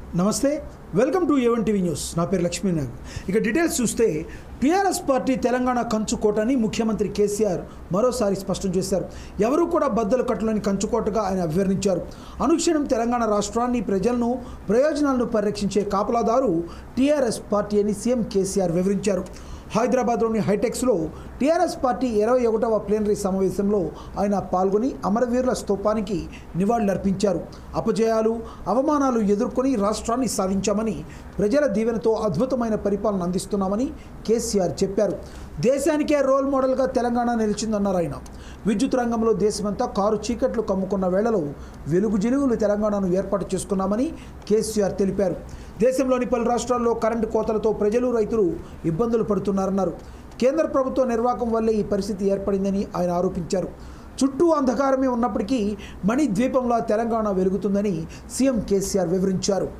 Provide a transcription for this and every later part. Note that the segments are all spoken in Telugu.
నమస్తే welcome to A one TV news నా పేరు లక్ష్మీనాగ్ ఇక డీటెయిల్స్ చూస్తే టీఆర్ఎస్ పార్టీ తెలంగాణ కంచుకోటని ముఖ్యమంత్రి కేసీఆర్ మరోసారి స్పష్టం చేశారు ఎవరూ కూడా బద్దలు కట్టులని కంచుకోటగా ఆయన అభివర్ణించారు అనుక్షణం తెలంగాణ రాష్ట్రాన్ని ప్రజలను ప్రయోజనాలను పరిరక్షించే కాపలాదారు టీఆర్ఎస్ పార్టీ అని సీఎం కేసీఆర్ వివరించారు హైదరాబాద్లోని హైటెక్స్లో టీఆర్ఎస్ పార్టీ ఇరవై ఒకటవ ప్లేనరీ సమావేశంలో ఆయన పాల్గొని అమరవీరుల స్తూపానికి నివాళులర్పించారు అపజయాలు అవమానాలు ఎదుర్కొని రాష్ట్రాన్ని సాధించామని ప్రజల దీవెనతో అద్భుతమైన పరిపాలన అందిస్తున్నామని కేసీఆర్ చెప్పారు దేశానికే రోల్ మోడల్గా తెలంగాణ నిలిచిందన్నారు ఆయన విద్యుత్ రంగంలో దేశమంతా కారు చీకట్లు కమ్ముకున్న వేళలో వెలుగు జిలుగులు తెలంగాణను ఏర్పాటు చేసుకున్నామని కేసీఆర్ తెలిపారు దేశంలోని పలు రాష్ట్రాల్లో కరెంటు కోతలతో ప్రజలు రైతులు ఇబ్బందులు పడుతున్నారన్నారు కేంద్ర ప్రభుత్వ నిర్వాహకం వల్లే ఈ పరిస్థితి ఏర్పడిందని ఆయన ఆరోపించారు చుట్టూ అంధకారమే ఉన్నప్పటికీ మణి ద్వీపంలో తెలంగాణ వెలుగుతుందని సీఎం కేసీఆర్ వివరించారు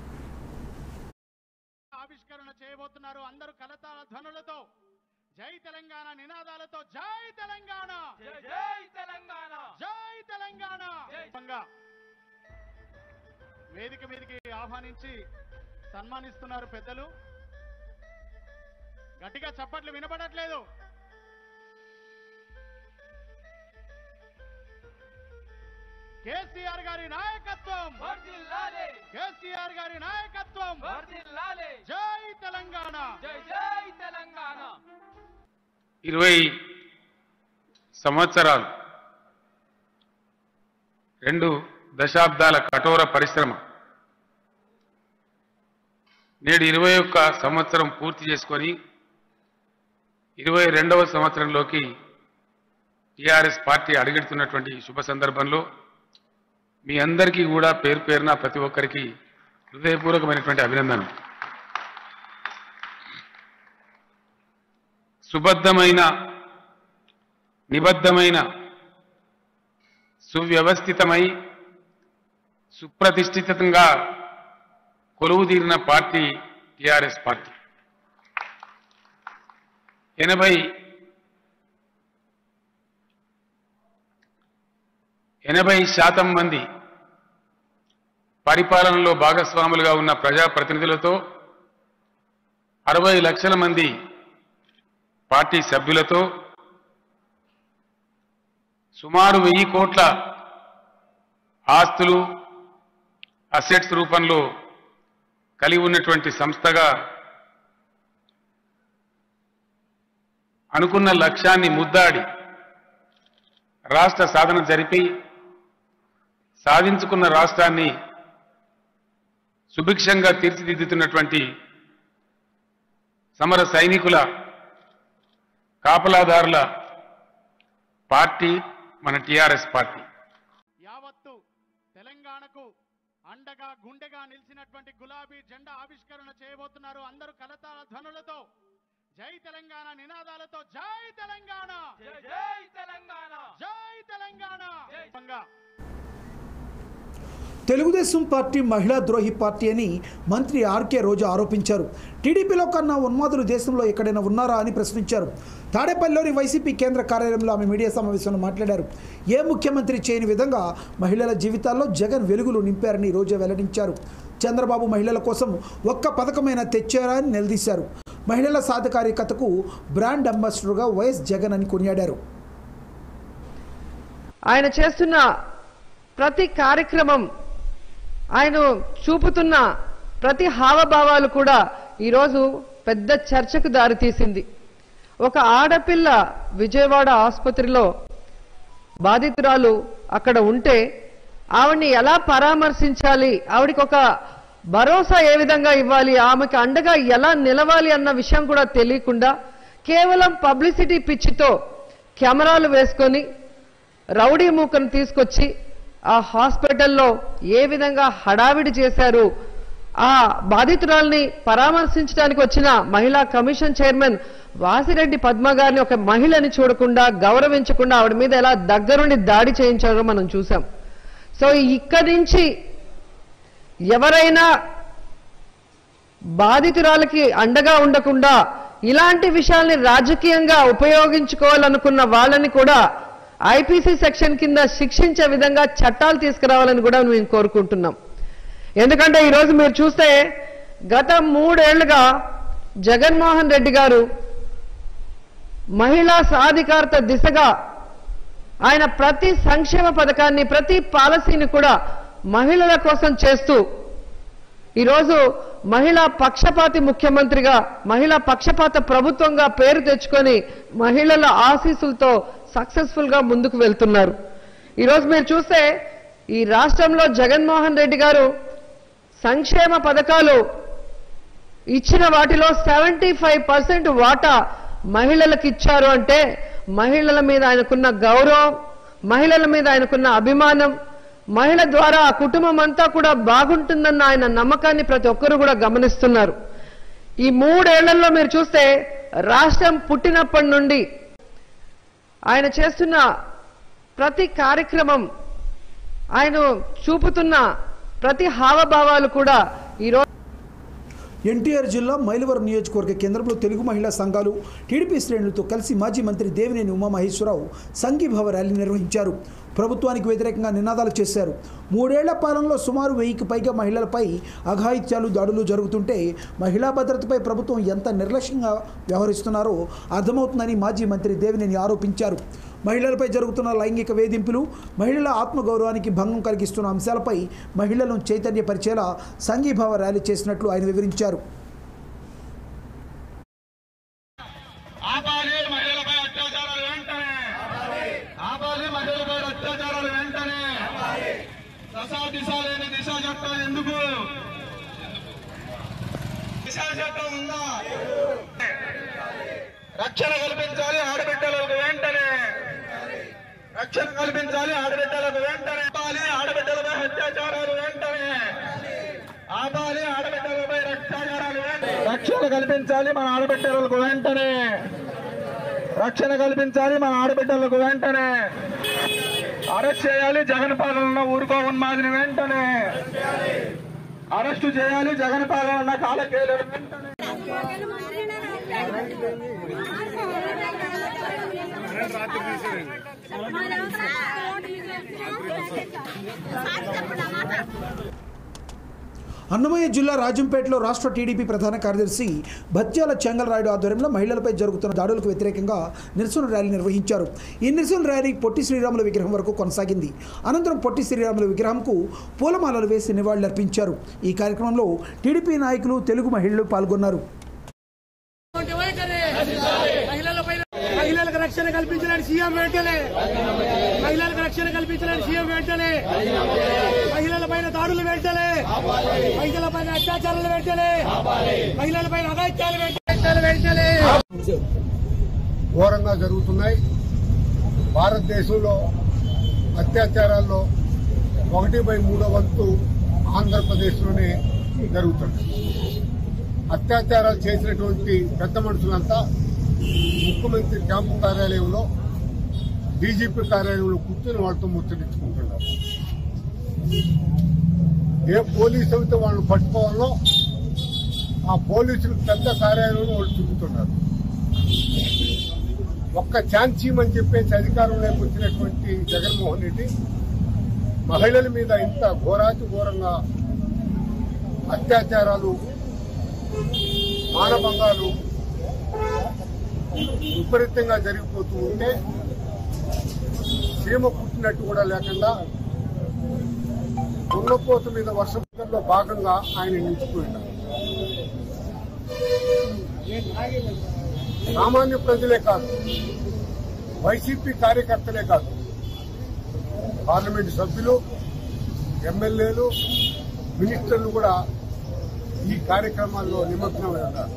ఆవిష్కరణ చేయబోతున్నారు అందరూ కలతాల ధ్వనులతో జై తెలంగాణ నినాదాలతో జై తెలంగాణ జై తెలంగాణ జై తెలంగాణ జై. సంగా వేదిక మీదకి ఆహ్వానించి సన్మానిస్తున్నారు పెద్దలు గట్టిగా చప్పట్లు వినపడట్లేదు కేసీఆర్ గారి నాయకత్వం వర్ధిల్లాలి కేసీఆర్ గారి నాయకత్వం వర్ధిల్లాలి జై తెలంగాణ జై జై తెలంగాణ ఇరవై సంవత్సరాలు రెండు దశాబ్దాల కఠోర పరిశ్రమ నేడు ఇరవై ఒక్క సంవత్సరం పూర్తి చేసుకొని ఇరవై రెండవ సంవత్సరంలోకి టీఆర్ఎస్ పార్టీ అడుగెడుతున్నటువంటి శుభ సందర్భంలో మీ అందరికీ కూడా పేరు పేరున ప్రతి ఒక్కరికి హృదయపూర్వకమైనటువంటి అభినందనలు సుబద్ధమైన నిబద్ధమైన సువ్యవస్థితమై సుప్రతిష్ఠితంగా కొలువుదీరిన పార్టీ టిఆర్ఎస్ పార్టీ ఎనభై ఎనభై శాతం మంది పరిపాలనలో భాగస్వాములుగా ఉన్న ప్రజాప్రతినిధులతో అరవై లక్షల మంది పార్టీ సభ్యులతో సుమారు వెయ్యి కోట్ల ఆస్తులు అసెట్స్ రూపంలో కలిగి ఉన్నటువంటి సంస్థగా అనుకున్న లక్ష్యాన్ని ముద్దాడి రాష్ట్ర సాధన జరిపి సాధించుకున్న రాష్ట్రాన్ని సుభిక్షంగా తీర్చిదిద్దుతున్నటువంటి సమర సైనికుల కాపలాదారుల పార్టీ మన టిఆర్ఎస్ పార్టీ యావత్తు తెలంగాణకు అండగా గుండెగా నిలిచినటువంటి గులాబీ జెండా ఆవిష్కరణ చేయబోతున్నారు అందరూ కలతాల ధ్వనులతో జై తెలంగాణ నినాదాలతో జై తెలంగాణ జై జై తెలంగాణ జై తెలంగాణ జై. సంగా తెలుగుదేశం పార్టీ మహిళా ద్రోహి పార్టీ అని మంత్రి ఆర్కే రోజా ఆరోపించారు టీడీపీలో కన్నా ఉన్మాదులు దేశంలో ఎక్కడైనా ఉన్నారా అని ప్రశ్నించారు తాడేపల్లిలోని వైసీపీ కేంద్ర కార్యాలయంలో ఆమె మీడియా సమావేశంలో మాట్లాడారు ఏ ముఖ్యమంత్రి చేయని విధంగా మహిళల జీవితాల్లో జగన్ వెలుగులు నింపారని రోజా వెల్లడించారు చంద్రబాబు మహిళల కోసం ఒక్క పథకమైనా తెచ్చారా అని నిలదీశారు మహిళల సాధికారికతకు బ్రాండ్ అంబాసిడర్గా వైఎస్ జగన్ అని కొనియాడారు ఆయన చేస్తున్న ప్రతి కార్యక్రమం ఆయన చూపుతున్న ప్రతి హావభావాలు కూడా ఈరోజు పెద్ద చర్చకు దారితీసింది ఒక ఆడపిల్ల విజయవాడ ఆసుపత్రిలో బాధితురాలు అక్కడ ఉంటే ఆవిడ్ని ఎలా పరామర్శించాలి ఆవిడకి ఒక భరోసా ఏ విధంగా ఇవ్వాలి ఆమెకు అండగా ఎలా నిలవాలి అన్న విషయం కూడా తెలియకుండా కేవలం పబ్లిసిటీ పిచ్చితో కెమెరాలు వేసుకొని రౌడీ మూకను తీసుకొచ్చి ఆ హాస్పిటల్లో ఏ విధంగా హడావిడి చేశారు ఆ బాధితురాల్ని పరామర్శించడానికి వచ్చిన మహిళా కమిషన్ చైర్మన్ వాసిరెడ్డి పద్మ గారిని ఒక మహిళని చూడకుండా గౌరవించకుండా ఆవిడ మీద ఎలా దగ్గరుండి దాడి చేయించారో మనం చూసాం సో ఇక్కడి నుంచి ఎవరైనా బాధితురాలకి అండగా ఉండకుండా ఇలాంటి విషయాల్ని రాజకీయంగా ఉపయోగించుకోవాలనుకున్న వాళ్ళని కూడా ఐపీసీ సెక్షన్ కింద శిక్షించే విధంగా చట్టాలు తీసుకురావాలని కూడా మేము కోరుకుంటున్నాం ఎందుకంటే ఈరోజు మీరు చూస్తే గత మూడేళ్లుగా జగన్మోహన్ రెడ్డి గారు మహిళా సాధికారత దిశగా ఆయన ప్రతి సంక్షేమ పథకాన్ని ప్రతి పాలసీని కూడా మహిళల కోసం చేస్తూ ఈరోజు మహిళా పక్షపాతి ముఖ్యమంత్రిగా మహిళా పక్షపాత ప్రభుత్వంగా పేరు తెచ్చుకొని మహిళల ఆశీస్సులతో సక్సెస్ఫుల్ గా ముందుకు వెళ్తున్నారు ఈరోజు మీరు చూస్తే ఈ రాష్ట్రంలో జగన్మోహన్ రెడ్డి గారు సంక్షేమ పథకాలు ఇచ్చిన వాటిలో సెవెంటీ ఫైవ్ పర్సెంట్ వాటా మహిళలకు ఇచ్చారు అంటే మహిళల మీద ఆయనకున్న గౌరవం మహిళల మీద ఆయనకున్న అభిమానం మహిళ ద్వారా ఆ కుటుంబం అంతా కూడా బాగుంటుందన్న ఆయన నమ్మకాన్ని ప్రతి ఒక్కరూ కూడా గమనిస్తున్నారు ఈ మూడేళ్లలో మీరు చూస్తే రాష్ట్రం పుట్టినప్పటి నుండి ఆయన చేస్తున్న ప్రతి కార్యక్రమం ఆయన చూపుతున్న ప్రతి హావభావాలు కూడా ఈరోజు ఎన్టీఆర్ జిల్లా మైలవరం నియోజకవర్గ కేంద్రంలో తెలుగు మహిళా సంఘాలు టీడీపీ శ్రేణులతో కలిసి మాజీ మంత్రి దేవినేని ఉమామహేశ్వరరావు సంఘీభావ ర్యాలీ నిర్వహించారు ప్రభుత్వానికి వ్యతిరేకంగా నినాదాలు చేశారు మూడేళ్ల పాలనలో సుమారు వెయ్యికి పైగా మహిళలపై అఘాయిత్యాలు దాడులు జరుగుతుంటే మహిళా భద్రతపై ప్రభుత్వం ఎంత నిర్లక్ష్యంగా వ్యవహరిస్తున్నారో అర్థమవుతుందని మాజీ మంత్రి దేవినేని ఆరోపించారు మహిళలపై జరుగుతున్న లైంగిక వేధింపులు మహిళల ఆత్మగౌరవానికి భంగం కలిగిస్తున్న అంశాలపై మహిళలను చైతన్యపరిచేలా సంఘీభావ ర్యాలీ చేసినట్లు ఆయన వివరించారు ఆపాలి మహిళలపై అత్యాచారాలు వెంటనే ఆపాలి మహిళలపై అత్యాచారాలు వెంటనే దశ దిశ లేని దిశ చట్టం ఎందుకు దిశ చట్టం ఉందా రక్షణ కల్పించాలి ఆడబిడ్డలకు వెంటనే రక్షణ కల్పించాలి ఆడబిడ్డలకు వెంటనే ఆపాలి ఆడబిడ్డలపై అత్యాచారాలు వెంటనే ఆపాలి ఆడబిడ్డలపై అత్యాచారాలు వెంటనే రక్షణ కల్పించాలి మన ఆడబిడ్డలకు వెంటనే రక్షణ కల్పించాలి మన ఆడబిడ్డలకు వెంటనే అరెస్ట్ చేయాలి జగన్ పాలన ఊరుకో ఉన్మాదిని వెంటనే అరెస్టు చేయాలి జగన్ పాలన కాలకేయులను వెంటనే అన్నమయ్య జిల్లా రాజంపేటలో రాష్ట్ర టీడీపీ ప్రధాన కార్యదర్శి బత్యాల చెంగలరాయుడు ఆధ్వర్యంలో మహిళలపై జరుగుతున్న దాడులకు వ్యతిరేకంగా నిరసన ర్యాలీ నిర్వహించారు ఈ నిరసన ర్యాలీ పొట్టి శ్రీరాముల విగ్రహం వరకు కొనసాగింది అనంతరం పొట్టి శ్రీరాముల విగ్రహంకు పూలమాలలు వేసి నివాళులర్పించారు ఈ కార్యక్రమంలో టీడీపీ నాయకులు తెలుగు మహిళలు పాల్గొన్నారు మహిళలకు రక్షణ కల్పించలేని సీఎం వెంటనే మహిళలకు రక్షణ కల్పించలేని సీఎం వెంటనే మహిళల పైన దాడులు వెంటనే మహిళల పైన అత్యాచారాలు వెంటనే మహిళల పైన అఘాయిత్యాలు వెంటనే వెంటనే ఘోరంగా జరుగుతున్నాయి భారతదేశంలో అత్యాచారాల్లో ఒకటి బై మూడో వంతు ఆంధ్రప్రదేశ్లోనే జరుగుతుంది అత్యాచారాలు చేసినటువంటి పెద్ద మనుషులంతా ముఖ్యమంత్రి క్యాంపు కార్యాలయంలో డీజీపీ కార్యాలయంలో కూర్చొని వాళ్ళతో ముచ్చటించుకుంటున్నారు ఏ పోలీసు అయితే వాళ్ళని పట్టుకోవాలో ఆ పోలీసులు పెద్ద కార్యాలయంలో వాళ్ళు చూపుతున్నారు ఒక్క ఛాన్స్ ఇవ్వమని చెప్పేసి అధికారంలోకి వచ్చినటువంటి జగన్మోహన్ రెడ్డి మహిళల మీద ఇంత ఘోరాతి ఘోరంగా అత్యాచారాలు మానభంగాలు విపరీతంగా జరిగిపోతూ ఉంటే సీమ పుట్టినట్టు కూడా లేకుండా దున్నపోతు మీద వర్షంలో భాగంగా ఆయన నిలిచిపోయినారు సామాన్య ప్రజలే కాదు వైసీపీ కార్యకర్తలే కాదు పార్లమెంటు సభ్యులు ఎమ్మెల్యేలు మినిస్టర్లు కూడా ఈ కార్యక్రమాల్లో నిమగ్నమై ఉన్నారు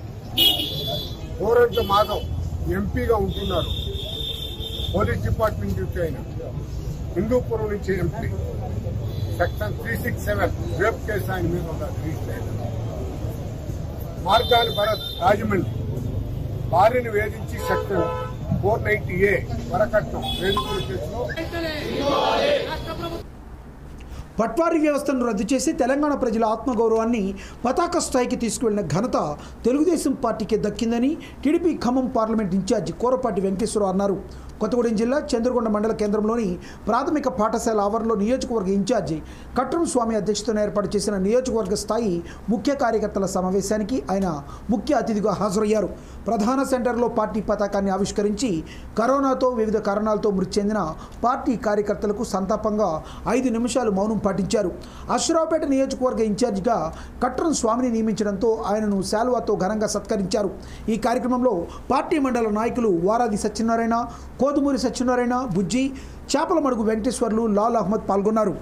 కోరంట మాధవ్ ఎంపీగా ఉంటున్నారు పోలీస్ డిపార్ట్మెంట్ డ్యూటీ ఆయన హిందూపురం నుంచి MP section three six seven rape case ఆయన మీద ఉన్నారు రిజిస్టర్ అయిన. మార్గాని భరత్ రాజమండ్రి భార్యను వేధించి సెక్షన్ ఫోర్ నైన్టీ ఏ వరకట్నం వేధింపుల కేసులో పట్వారీ వ్యవస్థను రద్దు చేసి తెలంగాణ ప్రజల ఆత్మగౌరవాన్ని పతాక స్థాయికి తీసుకువెళ్లిన ఘనత తెలుగుదేశం పార్టీకి దక్కిందని TDP Khammam parliament in charge Korapati Venkateswara Rao అన్నారు కొత్తగూడెం జిల్లా చంద్రగొండ మండల కేంద్రంలోని ప్రాథమిక పాఠశాల ఆవరణలో నియోజకవర్గ ఇన్ఛార్జి కట్రం స్వామి అధ్యక్షతన ఏర్పాటు చేసిన నియోజకవర్గ స్థాయి ముఖ్య కార్యకర్తల సమావేశానికి ఆయన ముఖ్య అతిథిగా హాజరయ్యారు ప్రధాన సెంటర్లో పార్టీ పతాకాన్ని ఆవిష్కరించి కరోనాతో వివిధ కారణాలతో మృతి చెందిన పార్టీ కార్యకర్తలకు సంతాపంగా ఐదు నిమిషాలు మౌనం పాటించారు అశ్వరావుపేట నియోజకవర్గ ఇన్ఛార్జిగా కట్రం స్వామిని నియమించడంతో ఆయనను శాలువాతో ఘనంగా సత్కరించారు ఈ కార్యక్రమంలో పార్టీ మండల నాయకులు వారాది సత్యనారాయణ కోదుమూరి సత్యనారాయణ బుజ్జి చేపల మడుగు వెంకటేశ్వర్లు లాల్ అహ్మద్ పాల్గొన్నారు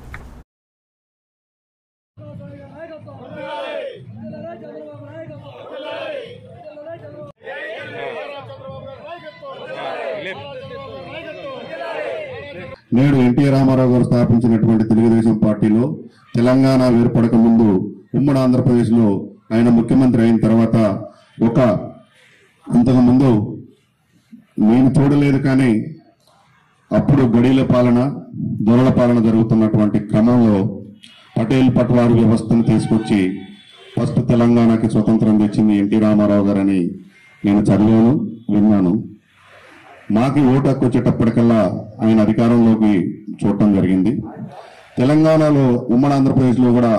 నేడు ఎన్టీ రామారావు గారు స్థాపించినటువంటి తెలుగుదేశం పార్టీలో తెలంగాణ ఏర్పడక ముందు ఉమ్మడి ఆంధ్రప్రదేశ్లో ఆయన ముఖ్యమంత్రి అయిన తర్వాత ఒక అంతకు ముందు నేను చూడలేదు కానీ అప్పుడు గడీల పాలన దొరల పాలన జరుగుతున్నటువంటి క్రమంలో పటేల్ పట్వారు వ్యవస్థను తీసుకొచ్చి ఫస్ట్ తెలంగాణకి స్వతంత్రం తెచ్చింది ఎన్టీ రామారావు గారని నేను చదివాను విన్నాను మాకి ఓటు హక్కు వచ్చేటప్పటికల్లా ఆయన అధికారంలోకి చూడటం జరిగింది తెలంగాణలో ఉమ్మడి ఆంధ్రప్రదేశ్లో కూడా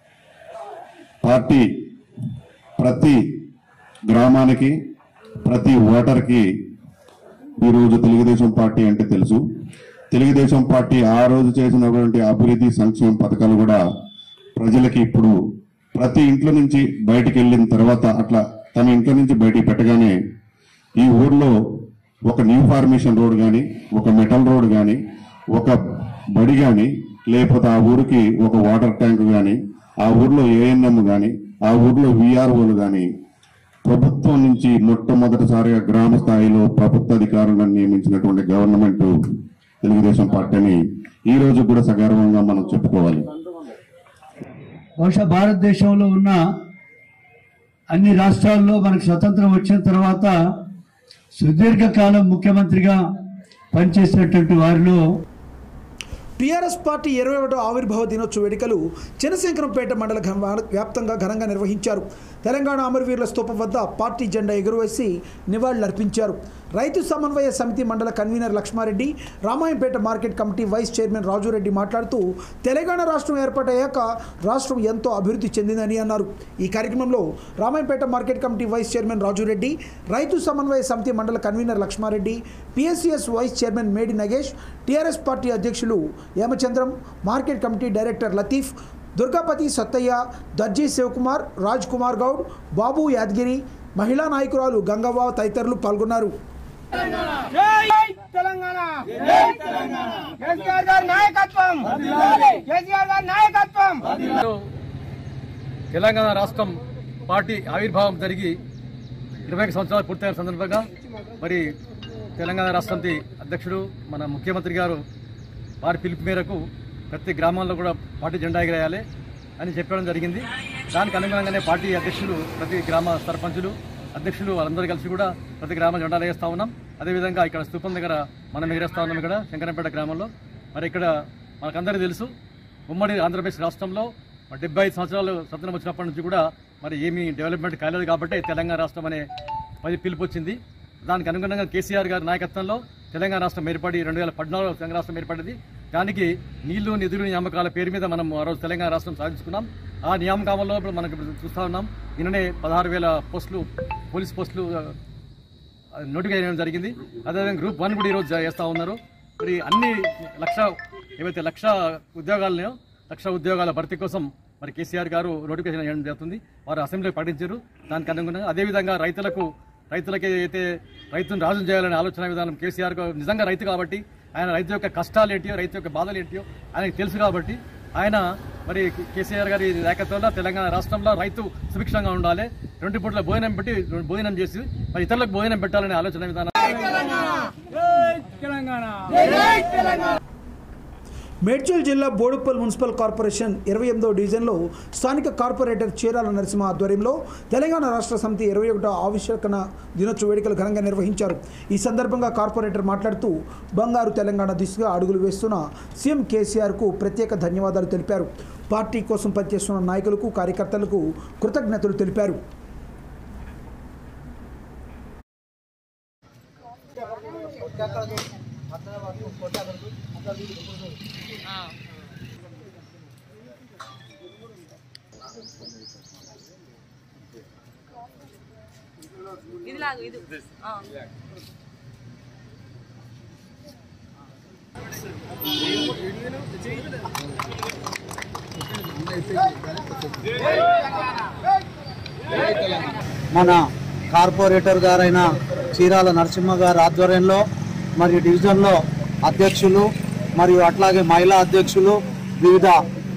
పార్టీ ప్రతి గ్రామానికి ప్రతి ఓటర్కి ఈరోజు తెలుగుదేశం పార్టీ అంటే తెలుసు తెలుగుదేశం పార్టీ ఆ రోజు చేసినటువంటి అభివృద్ధి సంక్షేమ పథకాలు కూడా ప్రజలకి ఇప్పుడు ప్రతి ఇంట్లో నుంచి బయటికి వెళ్ళిన తర్వాత అట్లా తన ఇంట్లో నుంచి బయటికి పెట్టగానే ఈ ఊర్లో ఒక న్యూ ఫార్మేషన్ రోడ్ కానీ ఒక మెటల్ రోడ్ కానీ ఒక బడి కానీ లేకపోతే ఆ ఊరికి ఒక వాటర్ ట్యాంక్ కానీ ఆ ఊర్లో ఏఎన్ఎం కానీ ఆ ఊర్లో విఆర్ఓలు కానీ ప్రభుత్వం నుంచి మొట్టమొదటిసారిగా గ్రామ స్థాయిలో ప్రభుత్వ అధికారులను నియమించినటువంటి గవర్నమెంట్ తెలుగుదేశం పార్టీని ఈ రోజు కూడా సగర్వంగా మనం చెప్పుకోవాలి బహుశా భారతదేశంలో ఉన్న అన్ని రాష్ట్రాల్లో మనకు స్వతంత్రం వచ్చిన తర్వాత సుదీర్ఘకాలం ముఖ్యమంత్రిగా పనిచేసినటువంటి వారిలో టీఆర్ఎస్ పార్టీ ఇరవై ఒకటో ఆవిర్భావ దినోత్సవ వేడుకలు చినశంకరంపేట మండల ఘన- వ్యాప్తంగా ఘనంగా నిర్వహించారు తెలంగాణ అమరవీరుల స్తూపం వద్ద పార్టీ జెండా ఎగురవేసి నివాళులర్పించారు రైతు సమన్వయ సమితి మండల convener Laxma Reddy Ramayampet market committee vice chairman Raju Reddy మాట్లాడుతూ తెలంగాణ రాష్ట్రం ఏర్పాటయ్యాక రాష్ట్రం ఎంతో అభివృద్ధి చెందిందని అన్నారు ఈ కార్యక్రమంలో Ramayampet market committee vice chairman Raju Reddy రైతు సమన్వయ సమితి మండల convener Laxma Reddy PSCS vice chairman Medi Nagesh TRS party అధ్యక్షులు Yamachandram market committee director Latif Durgapati Sattaiah దర్జీ శివకుమార్ రాజ్ కుమార్ గౌడ్ బాబు యాదగిరి మహిళా నాయకురాలు గంగవ్వ తదితరులు పాల్గొన్నారు జై తెలంగాణ కేసీఆర్ గారి నాయకత్వం కేసీఆర్ గారి నాయకత్వం తెలంగాణ రాష్ట్రం పార్టీ ఆవిర్భావం జరిగి ఇరవై సంవత్సరాలు పూర్తయిన సందర్భంగా మరి తెలంగాణ రాష్ట్రంతి అధ్యక్షుడు మన ముఖ్యమంత్రి గారు వారి పిలుపు మేరకు ప్రతి గ్రామాల్లో కూడా పార్టీ జెండా ఎగరేయాలి అని చెప్పడం జరిగింది దానికి అనుగుణంగానే పార్టీ అధ్యక్షులు ప్రతి గ్రామ సర్పంచులు అధ్యక్షులు వాళ్ళందరూ కలిసి కూడా ప్రతి గ్రామ జెండాలు వేస్తూ ఉన్నాం అదేవిధంగా ఇక్కడ స్థూపం దగ్గర మనం ఎగరేస్తా ఉన్నాం ఇక్కడ శంకరంపేట గ్రామంలో మరి ఇక్కడ మనకందరికీ తెలుసు ఉమ్మడి ఆంధ్రప్రదేశ్ రాష్ట్రంలో మరి డెబ్బై ఐదు సంవత్సరాలు స్వతంత్రం వచ్చినప్పటి నుంచి కూడా మరి ఏమీ డెవలప్మెంట్ కాలేదు కాబట్టి తెలంగాణ రాష్ట్రం అనే పది పిలుపు వచ్చింది దానికి అనుగుణంగా కేసీఆర్ గారి నాయకత్వంలో తెలంగాణ రాష్ట్రం ఏర్పడి రెండు వేల పద్నాలుగులో తెలంగాణ రాష్ట్రం ఏర్పడింది దానికి నీళ్లు నిధులు నియామకాల పేరు మీద మనం ఆ రోజు తెలంగాణ రాష్ట్రం సాధించుకున్నాం ఆ నియామకాలలో ఇప్పుడు మనకి ఇప్పుడు చూస్తా ఉన్నాం నిన్ననే పదహారు వేల పోస్టులు పోలీస్ పోస్టులు ఆ, నోటిఫై చేయడం జరిగింది అదేవిధంగా గ్రూప్ వన్ కూడా ఈరోజు చేస్తూ ఉన్నారు మరి అన్ని లక్ష ఏవైతే లక్ష ఉద్యోగాలను లక్ష ఉద్యోగాల భర్తీ కోసం మరి కేసీఆర్ గారు నోటిఫికేషన్ చేయడం జరుగుతుంది వారు అసెంబ్లీలో ప్రకటించారు దానికి అనుగుణంగా అదేవిధంగా రైతులకు రైతులకి అయితే రైతును రాజు చేయాలనే ఆలోచన విధానం కేసీఆర్ గారు నిజంగా రైతు కాబట్టి ఆయన రైతు యొక్క కష్టాలు ఏంటియో రైతు యొక్క బాధలు ఏంటియో ఆయనకు తెలుసు కాబట్టి ఆయన మరి కేసీఆర్ గారి నాయకత్వంలో తెలంగాణ రాష్ట్రంలో రైతు సుభిక్షంగా ఉండాలి రెండు పూట్ల భోజనం పెట్టి భోజనం చేసి మరి ఇతరులకు భోజనం పెట్టాలనే ఆలోచన విధానం మేడ్చల్ జిల్లా బోడుప్పల్ మున్సిపల్ కార్పొరేషన్ ఇరవై ఎనిమిదో డివిజన్లో స్థానిక కార్పొరేటర్ చీరాల నరసింహ ఆధ్వర్యంలో తెలంగాణ రాష్ట్ర సమితి ఇరవై ఒకటో ఆవిష్కరణ దినోత్సవ వేడుకలు ఘనంగా నిర్వహించారు ఈ సందర్భంగా కార్పొరేటర్ మాట్లాడుతూ బంగారు తెలంగాణ దిశగా అడుగులు వేస్తున్న సీఎం కేసీఆర్కు ప్రత్యేక ధన్యవాదాలు తెలిపారు పార్టీ కోసం పనిచేస్తున్న నాయకులకు కార్యకర్తలకు కృతజ్ఞతలు తెలిపారు ఇది లాగు ఇది ఆ. మన కార్పొరేటర్ గారైన చీరాల నరసింహ గారి ఆధ్వర్యంలో మరియు డివిజన్లో అధ్యక్షులు మరియు అట్లాగే మహిళా అధ్యక్షులు వివిధ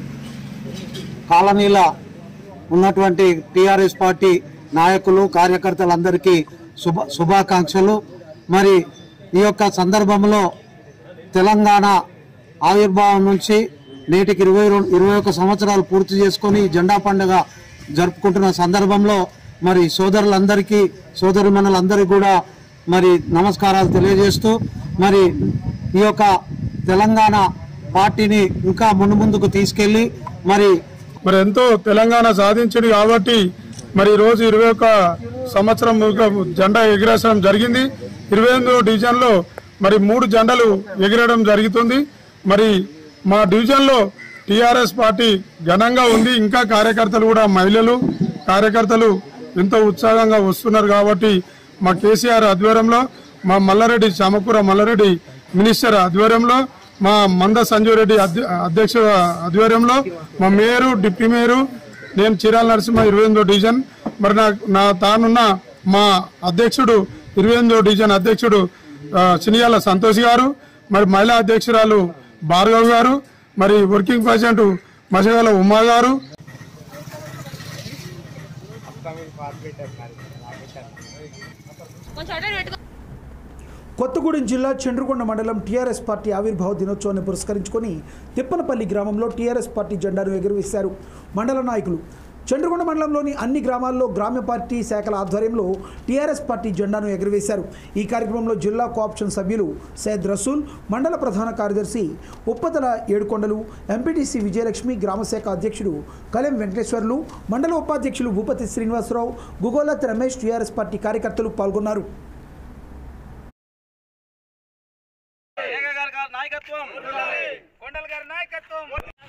కాలనీల ఉన్నటువంటి టిఆర్ఎస్ పార్టీ నాయకులు కార్యకర్తలందరికీ శుభ శుభాకాంక్షలు మరి ఈ యొక్క సందర్భంలో తెలంగాణ ఆవిర్భావం నుంచి నేటికి ఇరవై రెండు ఇరవై ఒక్క సంవత్సరాలు పూర్తి చేసుకొని ఈ జెండా పండుగ జరుపుకుంటున్న సందర్భంలో మరి సోదరులందరికీ సోదరిమణులందరికీ కూడా మరి నమస్కారాలు తెలియజేస్తూ మరి ఈ యొక్క తెలంగాణ పార్టీని ఇంకా ముందు ముందుకు తీసుకెళ్లి మరి మరి ఎంతో తెలంగాణ సాధించింది కాబట్టి మరి ఈ రోజు ఇరవై ఒక్క సంవత్సరం జెండా ఎగిరేసడం జరిగింది ఇరవై ఎనిమిదో డివిజన్ లో మరి మూడు జెండాలు ఎగిరడం జరుగుతుంది మరి మా డివిజన్ లో టిఆర్ఎస్ పార్టీ ఘనంగా ఉంది ఇంకా కార్యకర్తలు కూడా మహిళలు కార్యకర్తలు ఎంతో ఉత్సాహంగా వస్తున్నారు కాబట్టి మా కేసీఆర్ ఆధ్వర్యంలో మా మల్లారెడ్డి చామకూర మల్లారెడ్డి మినిస్టర్ ఆధ్వర్యంలో మా మంద సంజీవ్ రెడ్డి అధ్య- అధ్యక్ష ఆధ్వర్యంలో మా మేయరు డిప్యూటీ మేయరు నేను చీరాల నరసింహ ఇరవై ఎనిమిదో డివిజన్ మరి నా నా తానున్న మా అధ్యక్షుడు ఇరవై ఎనిమిదో డివిజన్ అధ్యక్షుడు ఆ, సినియాల సంతోష్ గారు మరి మహిళా అధ్యక్షురాలు భార్గవ్ గారు మరి వర్కింగ్ ప్రెసిడెంట్ మసగల ఉమా గారు కొంచెం అటే పెట్టుకో కొత్తగూడెం జిల్లా చండ్రుకొండ మండలం టీఆర్ఎస్ పార్టీ ఆవిర్భావ దినోత్సవాన్ని పురస్కరించుకొని తిప్పనపల్లి గ్రామంలో టీఆర్ఎస్ పార్టీ జెండాను ఎగురవేశారు మండల నాయకులు చండ్రుకొండ మండలంలోని అన్ని గ్రామాల్లో గ్రామ్య పార్టీ శాఖల ఆధ్వర్యంలో టీఆర్ఎస్ పార్టీ జెండాను ఎగురవేశారు ఈ కార్యక్రమంలో జిల్లా కోఆప్షన్ సభ్యులు సయ్యద్ రసూల్ మండల ప్రధాన కార్యదర్శి ఉప్పతల ఏడుకొండలు ఎంపీటీసీ విజయలక్ష్మి గ్రామశాఖ అధ్యక్షుడు కలెం వెంకటేశ్వర్లు మండల ఉపాధ్యక్షులు భూపతి శ్రీనివాసరావు గుగోలత్ రమేష్ టీఆర్ఎస్ పార్టీ కార్యకర్తలు పాల్గొన్నారు నాయకత్వం కొండల గారి నాయకత్వం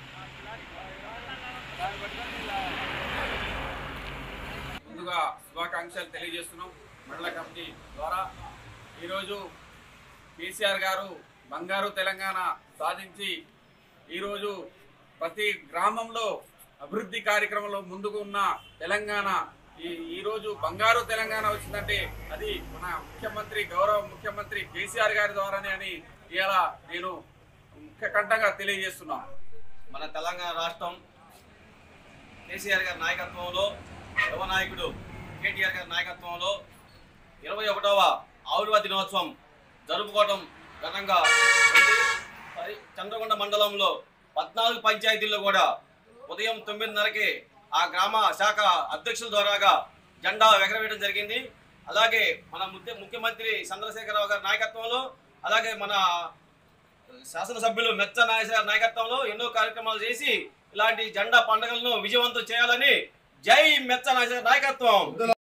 ముందుగా శుభాకాంక్షలు తెలియజేస్తున్నాం మండల కమిటీ ద్వారా ఈరోజు కేసీఆర్ గారు బంగారు తెలంగాణ సాధించి ఈరోజు ప్రతి గ్రామంలో అభివృద్ధి కార్యక్రమంలో ముందుకు ఉన్న తెలంగాణ ఈ ఈరోజు బంగారు తెలంగాణ వచ్చిందంటే అది మన ముఖ్యమంత్రి గౌరవ ముఖ్యమంత్రి కేసీఆర్ గారి ద్వారానే అని ఇవాళ నేను ముఖ్య కంఠంగా తెలియజేస్తున్నాను మన తెలంగాణ రాష్ట్రం కేసీఆర్ గారి నాయకత్వంలో యువ నాయకుడు కేటీఆర్ గారి నాయకత్వంలో ఇరవై ఒకటవ ఆవిర్భావ దినోత్సవం జరుపుకోవడం ఘనంగా ఉంది. మరి చంద్రకొండ మండలంలో పద్నాలుగు పంచాయతీల్లో కూడా ఉదయం తొమ్మిదిన్నరకి ఆ గ్రామ శాఖ అధ్యక్షుల ద్వారాగా జెండా ఎగరవేయడం జరిగింది అలాగే మన ముఖ్య ముఖ్యమంత్రి చంద్రశేఖరరావు గారి నాయకత్వంలో అలాగే మన శాసనసభ్యులు మెచ్చ నాగేశ్వర నాయకత్వంలో ఎన్నో కార్యక్రమాలు చేసి ఇలాంటి జెండా పండుగలను విజయవంతం చేయాలని జై మెచ్చ నాగేశ్వర నాయకత్వం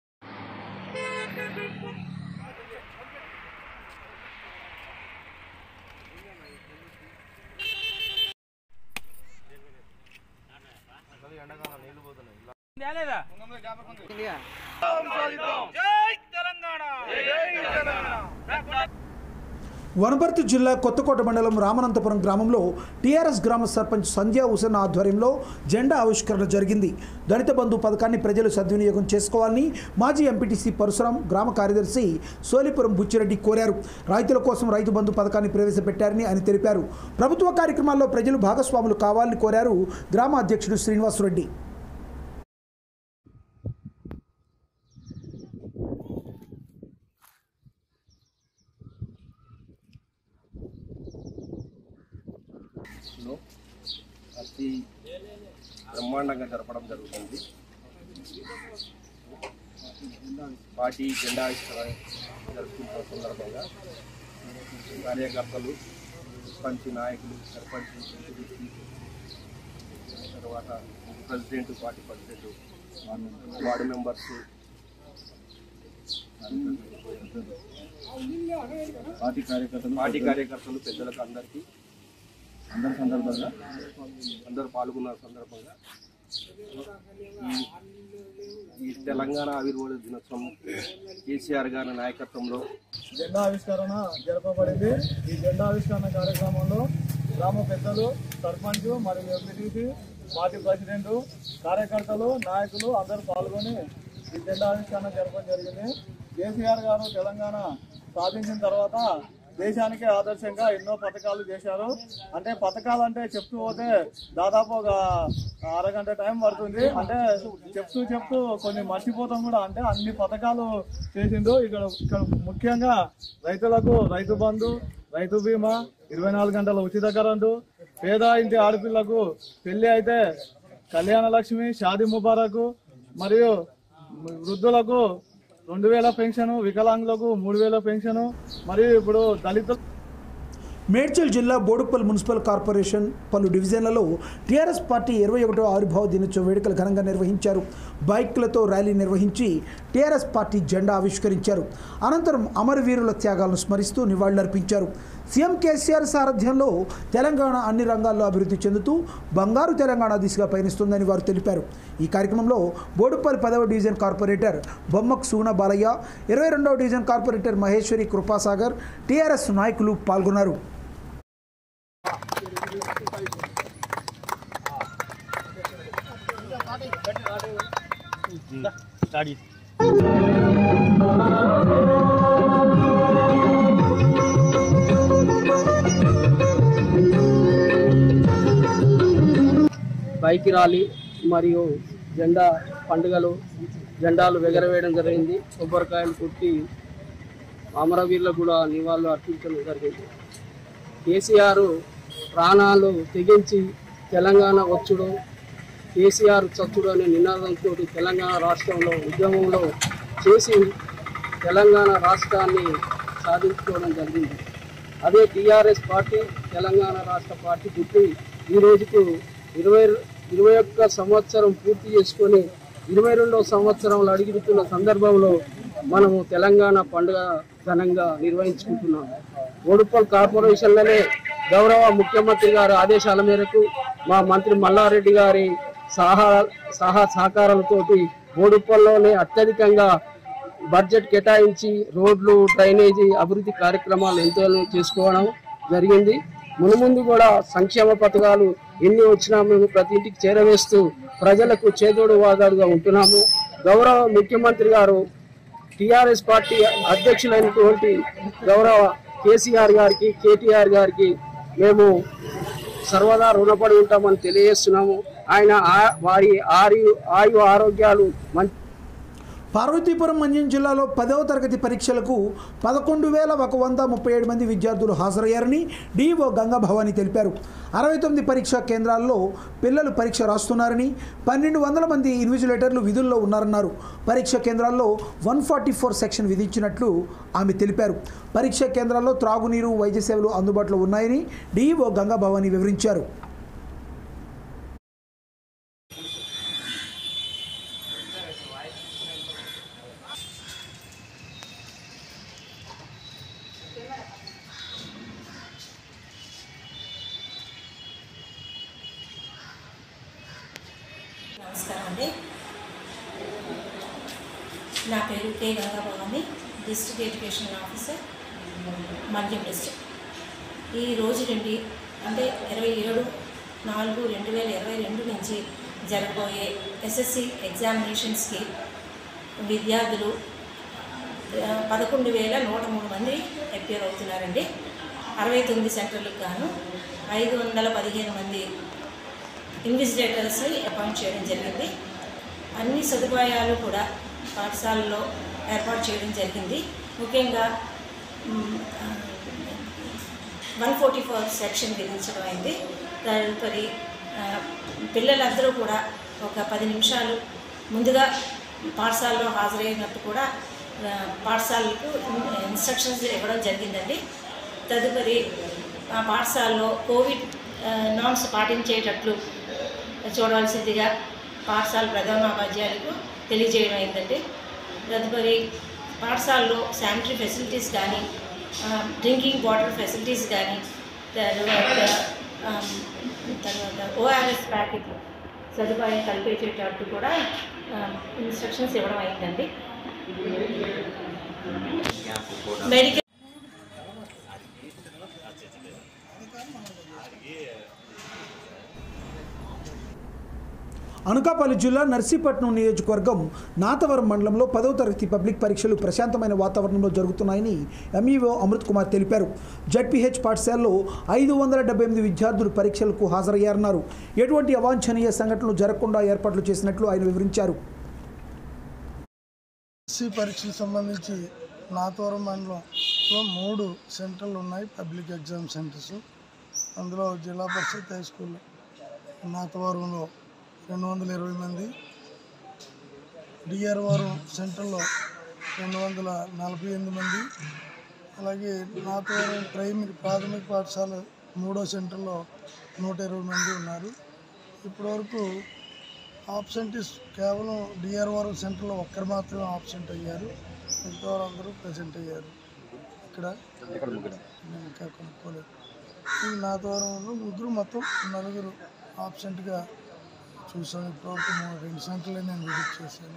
జై తెలంగాణ జై తెలంగాణ వనపర్తి జిల్లా కొత్తకోట మండలం రామనంతపురం గ్రామంలో టీఆర్ఎస్ గ్రామ సర్పంచ్ సంధ్యా హుసేన్ ఆధ్వర్యంలో జెండా ఆవిష్కరణ జరిగింది దళిత బంధు పథకాన్ని ప్రజలు సద్వినియోగం చేసుకోవాలని మాజీ ఎంపీటీసీ పరశురాం గ్రామ కార్యదర్శి సోలిపురం బుచ్చిరెడ్డి కోరారు రైతుల కోసం రైతు బంధు పథకాన్ని ప్రవేశపెట్టారని ఆయన తెలిపారు ప్రభుత్వ కార్యక్రమాల్లో ప్రజలు భాగస్వాములు కావాలని కోరారు గ్రామ అధ్యక్షుడు శ్రీనివాసరెడ్డి లో అతి బ్రహ్మాండంగా జరపడం జరుగుతుంది పార్టీ జెండా ఆవిష్కరణ జరుపుకుంటున్న సందర్భంగా కార్యకర్తలు సర్పంచ్ నాయకులు సర్పంచ్ ఎంపీటీసీ, తర్వాత president party president ward members party కార్యకర్తలు పార్టీ కార్యకర్తలు పెద్దలకు అందరికీ అందరి సందర్భంగా అందరు పాల్గొన్న సందర్భంగా ఈ- ఈ తెలంగాణ ఆవిర్భావ దినోత్సవం కేసీఆర్ గారి నాయకత్వంలో జెండా ఆవిష్కరణ జరపబడింది ఈ జెండా ఆవిష్కరణ కార్యక్రమంలో గ్రామ పెద్దలు సర్పంచ్ మరియు ఎంపీటీసీ పార్టీ ప్రెసిడెంట్ కార్యకర్తలు నాయకులు అందరూ పాల్గొని ఈ జెండా ఆవిష్కరణ జరపడం జరిగింది కేసీఆర్ గారు తెలంగాణ సాధించిన తర్వాత దేశానికే ఆదర్శంగా ఎన్నో పథకాలు చేశారు అంటే పథకాలు అంటే చెప్తూ పోతే దాదాపు ఒక అరగంట టైం పడుతుంది అంటే చెప్తూ చెప్తూ కొన్ని మర్చిపోతాం కూడా అంటే అన్ని పథకాలు చేసిండు ఇక్కడ ఇక్కడ ముఖ్యంగా రైతులకు రైతు బంధు రైతు బీమా ఇరవై నాలుగు గంటల ఉచిత కరెంటు పేద ఇంటి ఆడపిల్లకు పెళ్లి అయితే కళ్యాణ లక్ష్మి షాదీ ముబారక్ మరియు వృద్ధులకు రెండు వేల పెన్షన్ వికలాంగులకు మూడు వేల పెన్షన్ మరియు ఇప్పుడు దళిత మేడ్చల్ జిల్లా బోడుప్పల్ మున్సిపల్ కార్పొరేషన్ పలు డివిజన్లలో టీఆర్ఎస్ పార్టీ ఇరవై ఒకటో ఆవిర్భావ దినోత్సవ వేడుకలు ఘనంగా నిర్వహించారు బైక్లతో ర్యాలీ నిర్వహించి టీఆర్ఎస్ పార్టీ జెండా ఆవిష్కరించారు అనంతరం అమరవీరుల త్యాగాలను స్మరిస్తూ నివాళులర్పించారు సీఎం కేసీఆర్ సారథ్యంలో తెలంగాణ అన్ని రంగాల్లో అభివృద్ధి చెందుతూ బంగారు తెలంగాణ దిశగా పయనిస్తుందని వారు తెలిపారు ఈ కార్యక్రమంలో బోడుప్పల్ పదవ డివిజన్ కార్పొరేటర్ బొమ్మక్ సుగుణ బాలయ్య ఇరవై రెండవ division corporator Maheshwari Kripasagar TRS నాయకులు పాల్గొన్నారు బైక్ ర్యాలీ మరియు జెండా పండుగలు జెండాలు ఎగరవేయడం జరిగింది కొబ్బరికాయలు కొట్టి అమరవీరులకు కూడా నివాళులు అర్పించడం జరిగింది కేసీఆర్ ప్రాణాలు తెగించి తెలంగాణ వచ్చుడు కేసీఆర్ చచ్చుడు అనే నినాదంతో తెలంగాణ రాష్ట్రంలో ఉద్యమంలో చేసి తెలంగాణ రాష్ట్రాన్ని సాధించుకోవడం జరిగింది అదే టీఆర్ఎస్ పార్టీ తెలంగాణ రాష్ట్ర పార్టీ పుట్టి ఈ రోజుకు ఇరవై ఇరవై ఒక్క సంవత్సరం పూర్తి చేసుకొని ఇరవై రెండవ సంవత్సరంలో అడుగుతున్న సందర్భంలో మనము తెలంగాణ పండుగ ఘనంగా నిర్వహించుకుంటున్నాం ఓడుపల్ కార్పొరేషన్లోనే గౌరవ ముఖ్యమంత్రి గారి ఆదేశాల మేరకు మా మంత్రి మల్లారెడ్డి గారి సహా సహా సహకారాలతోటి ఓడుపల్లోనే అత్యధికంగా బడ్జెట్ కేటాయించి రోడ్లు డ్రైనేజీ అభివృద్ధి కార్యక్రమాలు ఎంతో చేసుకోవడం జరిగింది మునుముందు కూడా సంక్షేమ పథకాలు ఎన్ని వచ్చినా మేము ప్రతి ఇంటికి చేరవేస్తూ ప్రజలకు చేదోడు వాదాడుగా ఉంటున్నాము గౌరవ ముఖ్యమంత్రి గారు టిఆర్ఎస్ పార్టీ అధ్యక్షులైనటువంటి గౌరవ కేసీఆర్ గారికి కేటీఆర్ గారికి మేము సర్వదా రుణపడి ఉంటామని తెలియజేస్తున్నాము ఆయన ఆ- వారి ఆయు ఆయు ఆరోగ్యాలు మంచి పార్వతీపురం మన్యం జిల్లాలో పదవ తరగతి పరీక్షలకు పదకొండు వేల ఒక వంద ముప్పై ఏడు మంది విద్యార్థులు హాజరయ్యారని డిఓ గంగా భవాని తెలిపారు అరవై తొమ్మిది పరీక్షా కేంద్రాల్లో పిల్లలు పరీక్ష రాస్తున్నారని పన్నెండు వందల మంది ఇన్విజిలేటర్లు విధుల్లో ఉన్నారన్నారు పరీక్ష కేంద్రాల్లో వన్ ఫార్టీ ఫోర్ సెక్షన్ విధించినట్లు ఆమె తెలిపారు పరీక్షా కేంద్రాల్లో త్రాగునీరు వైద్య సేవలు అందుబాటులో ఉన్నాయని డిఈఓ గంగా భవాని వివరించారు నమస్కారం అండి నా పేరు K Gangabhavani district education officer మద్యం డిస్ట్రిక్ట్ ఈ రోజు నుండి అంటే ఇరవై ఏడు నాలుగు రెండు వేల ఇరవై రెండు నుంచి జరగబోయే ఎస్ఎస్సి ఎగ్జామినేషన్స్కి విద్యార్థులు ఆ, పదకొండు వేల నూట మూడు మంది అపేర్ అవుతున్నారండి అరవై తొమ్మిది సెంటర్లకు గాను ఐదు వందల పదిహేను మంది ఇన్విజిలేటర్స్ని అపాయింట్ చేయడం జరిగింది అన్ని సదుపాయాలు కూడా పాఠశాలలో ఏర్పాటు చేయడం జరిగింది ముఖ్యంగా వన్ ఫార్టీ ఫోర్ సెక్షన్ విధించడం అయింది తదుపరి ఆ, పిల్లలందరూ కూడా ఒక పది నిమిషాలు ముందుగా పాఠశాలలో హాజరైనట్టు కూడా ఆ, పాఠశాలకు ఇన్స్ట్రక్షన్స్ ఇవ్వడం జరిగిందండి తదుపరి ఆ పాఠశాలలో కోవిడ్ ఆ, నామ్స్ పాటించేటట్లు చూడవలసిందిగా పాఠశాల ప్రధానోపాధ్యాయులకు తెలియజేయడం అయిందండి తదుపరి పాఠశాలలో శానిటరీ ఫెసిలిటీస్ కానీ డ్రింకింగ్ వాటర్ ఫెసిలిటీస్ కానీ తర్వాత ఆ, తర్వాత ఓఆర్ఎస్ ప్యాకెట్లు సదుపాయం కల్పించేటట్టు కూడా ఇన్స్ట్రక్షన్స్ ఇవ్వడం అయిందండి మెడికల్ అనకాపల్లి జిల్లా నర్సీపట్నం నియోజకవర్గం నాతవరం మండలంలో పదవ తరగతి పబ్లిక్ పరీక్షలు ప్రశాంతమైన వాతావరణంలో జరుగుతున్నాయని ఎంఈఓ అమృత్ కుమార్ తెలిపారు జడ్పీహెచ్ పాఠశాలలో ఐదు వందల డెబ్బై ఎనిమిది విద్యార్థులు పరీక్షలకు హాజరయ్యారన్నారు ఎటువంటి అవాంఛనీయ సంఘటనలు జరగకుండా ఏర్పాట్లు చేసినట్లు ఆయన వివరించారు ఎస్సీ పరీక్షలకు సంబంధించి నాతవరం మండలంలో మూడు సెంటర్లు ఉన్నాయి పబ్లిక్ ఎగ్జామ్ సెంటర్స్ అందులో జిల్లా పరిషత్ హై స్కూల్ నాతవరంలో రెండు వందల ఇరవై మంది డిఆర్వరం సెంటర్లో రెండు వందల నలభై ఎనిమిది మంది అలాగే నాతవరం ప్రైమరీ ప్రాథమిక పాఠశాల మూడో సెంటర్లో నూట ఇరవై మంది ఉన్నారు ఇప్పటివరకు ఆబ్సెంటీస్ కేవలం డిఆర్వరం సెంటర్లో ఒక్కరు మాత్రమే ఆబ్సెంట్ అయ్యారు మిగతా వారందరూ ప్రజెంట్ అయ్యారు ఇక్కడ నేను ఇంకా కొనుక్కోలేదు ఈ నా దూరంలో ముగ్గురు మొత్తం నలుగురు ఆబ్సెంట్గా చూసాను ఇప్పటివరకు మూడు రెండు సెంటర్లే నేను విజిట్ చేశాను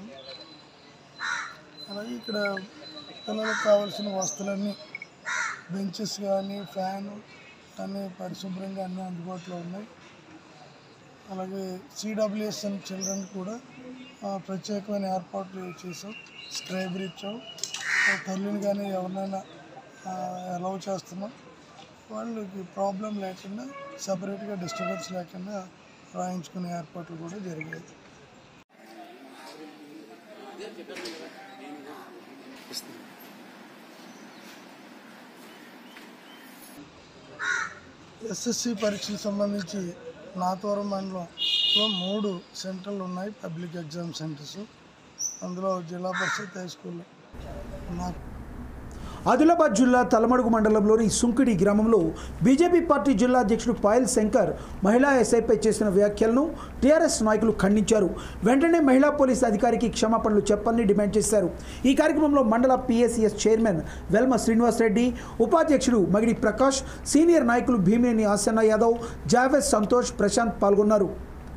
అలాగే ఇక్కడ పిల్లలకు కావాల్సిన వస్తువులన్నీ బెంచెస్ కానీ ఫ్యాను అన్నీ పరిశుభ్రంగా అన్నీ అందుబాటులో ఉన్నాయి అలాగే సిడబ్ల్యూఎస్ఎన్ చిల్డ్రన్ కూడా ఆ, ప్రత్యేకమైన ఏర్పాట్లు చేసాం స్క్రైబర్ ఇచ్చాం ఆ, తల్లిని కానీ ఎవరినైనా అలౌ చేస్తున్నాం వాళ్ళకి ప్రాబ్లం లేకుండా సపరేట్గా డిస్టర్బెన్స్ లేకుండా రాయించుకునే ఏర్పాట్లు కూడా జరిగాయి ఎస్ఎస్సి పరీక్షలకు సంబంధించి నాతవరం మండలంలో మూడు సెంటర్లు ఉన్నాయి పబ్లిక్ ఎగ్జామ్ సెంటర్స్ అందులో జిల్లా పరిషత్ హై స్కూల్ నా ఆదిలాబాద్ జిల్లా తలమడుగు మండలంలోని సుంకిడి గ్రామంలో బీజేపీ పార్టీ జిల్లా అధ్యక్షుడు పాయల్ శంకర్ మహిళా ఎస్ఐపై చేసిన వ్యాఖ్యలను టీఆర్ఎస్ నాయకులు ఖండించారు వెంటనే మహిళా పోలీస్ అధికారికి క్షమాపణలు చెప్పాలని డిమాండ్ చేశారు ఈ కార్యక్రమంలో మండల పిఎస్సిఎస్ చైర్మన్ వెల్మ శ్రీనివాసరెడ్డి ఉపాధ్యక్షుడు మగిడి ప్రకాష్ సీనియర్ నాయకులు భీమినేని ఆసన్న యాదవ్ జావేద్ సంతోష్ ప్రశాంత్ పాల్గొన్నారు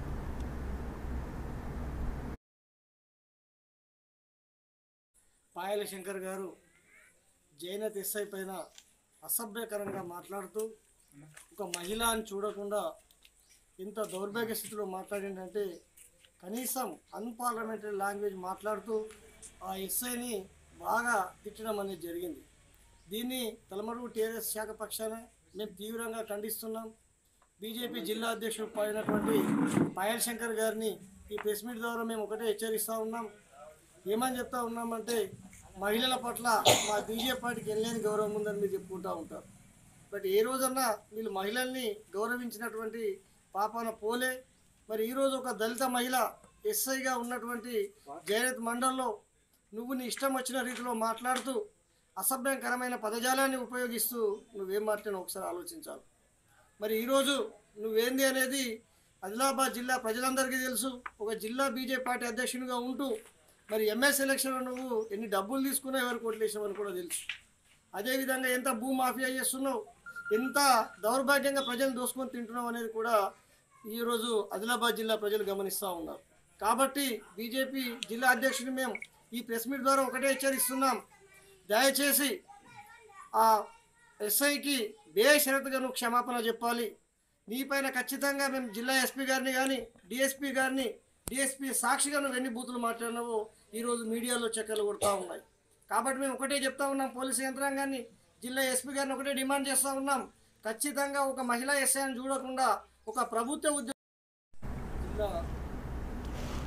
పాయల శంకర్ గారు జైనత్ ఎస్ఐ పైన అసభ్యకరంగా మాట్లాడుతూ ఒక మహిళ అని చూడకుండా ఇంత దౌర్భాగ్య స్థితిలో మాట్లాడిందంటే కనీసం అన్పార్లమెంటరీ లాంగ్వేజ్ మాట్లాడుతూ ఆ ఎస్ఐని బాగా తిట్టడం అనేది జరిగింది దీన్ని తలమడుగు టీఆర్ఎస్ శాఖ పక్షాన మేము తీవ్రంగా ఖండిస్తున్నాం బీజేపీ జిల్లా అధ్యక్షుడు పోయినటువంటి పాయల్ శంకర్ గారిని ఈ ప్రెస్ మీట్ ద్వారా మేము ఒకటే హెచ్చరిస్తూ ఉన్నాం ఏమని చెప్తా ఉన్నామంటే మహిళల పట్ల మా బీజేపీ పార్టీకి వెళ్ళలేని గౌరవం ఉందని మీరు చెప్పుకుంటూ ఉంటారు బట్ ఏ రోజన్నా వీళ్ళు మహిళల్ని గౌరవించినటువంటి పాపాన పోలే మరి ఈరోజు ఒక దళిత మహిళ ఎస్ఐగా ఉన్నటువంటి జయరత్ మండల్లో నువ్వు నీ ఇష్టం వచ్చిన రీతిలో మాట్లాడుతూ అసభ్యకరమైన పదజాలాన్ని ఉపయోగిస్తూ నువ్వేం మాట్లాడినా ఒకసారి ఆలోచించాలి మరి ఈరోజు నువ్వేంది అనేది ఆదిలాబాద్ జిల్లా ప్రజలందరికీ తెలుసు ఒక జిల్లా బీజేపీ పార్టీ అధ్యక్షునిగా ఉంటూ మరి ఎంఎస్ ఎలక్షన్లో నువ్వు ఎన్ని డబ్బులు తీసుకున్నావు ఎవరు కొట్లేసావని కూడా తెలుసు అదేవిధంగా ఎంత భూ మాఫియా చేస్తున్నావు ఎంత దౌర్భాగ్యంగా ప్రజలు దోసుకొని తింటున్నావు అనేది కూడా ఈరోజు ఆదిలాబాద్ జిల్లా ప్రజలు గమనిస్తూ ఉన్నారు కాబట్టి బీజేపీ జిల్లా అధ్యక్షుని మేము ఈ ప్రెస్ మీట్ ద్వారా ఒకటే హెచ్చరిస్తున్నాం దయచేసి ఆ ఎస్ఐకి బేషరతుగా నువ్వు క్షమాపణ చెప్పాలి నీపైన ఖచ్చితంగా మేము జిల్లా ఎస్పీ గారిని కానీ డిఎస్పీ గారిని డిఎస్పీ సాక్షిగా నువ్వు ఎన్ని బూతులు మాట్లాడినావో ఈరోజు మీడియాలో చక్కర్లు కొడతా ఉన్నాయి కాబట్టి మేము ఒకటే చెప్తా ఉన్నాం పోలీసు యంత్రాంగాన్ని జిల్లా ఎస్పీ గారిని ఒకటే డిమాండ్ చేస్తూ ఉన్నాం ఖచ్చితంగా ఒక మహిళా ఎస్ఐని చూడకుండా ఒక ప్రభుత్వ ఉద్యోగ జిల్లా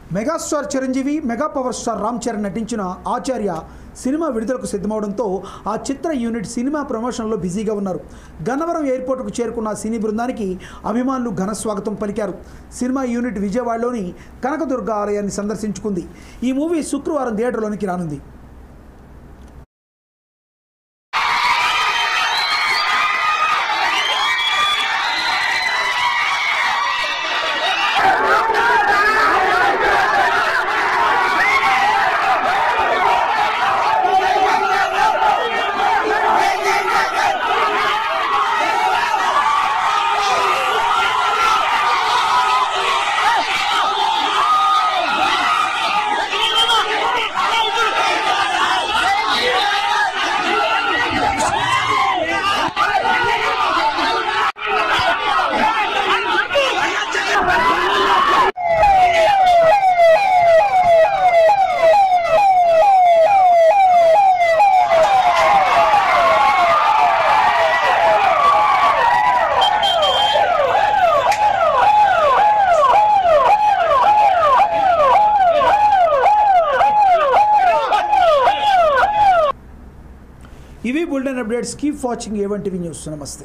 megastar Chiranjeevi mega power star Ram Charan నటించిన ఆచార్య సినిమా విడుదలకు సిద్ధమవడంతో ఆ చిత్ర యూనిట్ సినిమా ప్రమోషన్లో బిజీగా ఉన్నారు గన్నవరం ఎయిర్పోర్టుకు చేరుకున్న సినీ బృందానికి అభిమానులు ఘన స్వాగతం పలికారు సినిమా యూనిట్ విజయవాడలోని కనకదుర్గ ఆలయాన్ని సందర్శించుకుంది ఈ మూవీ శుక్రవారం థియేటర్లోనికి రానుంది ఇవి bulletin updates keep watching A one TV news నమస్తే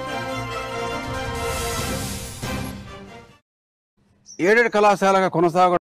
ఏడేడు కళాశాలగా కొనసాగ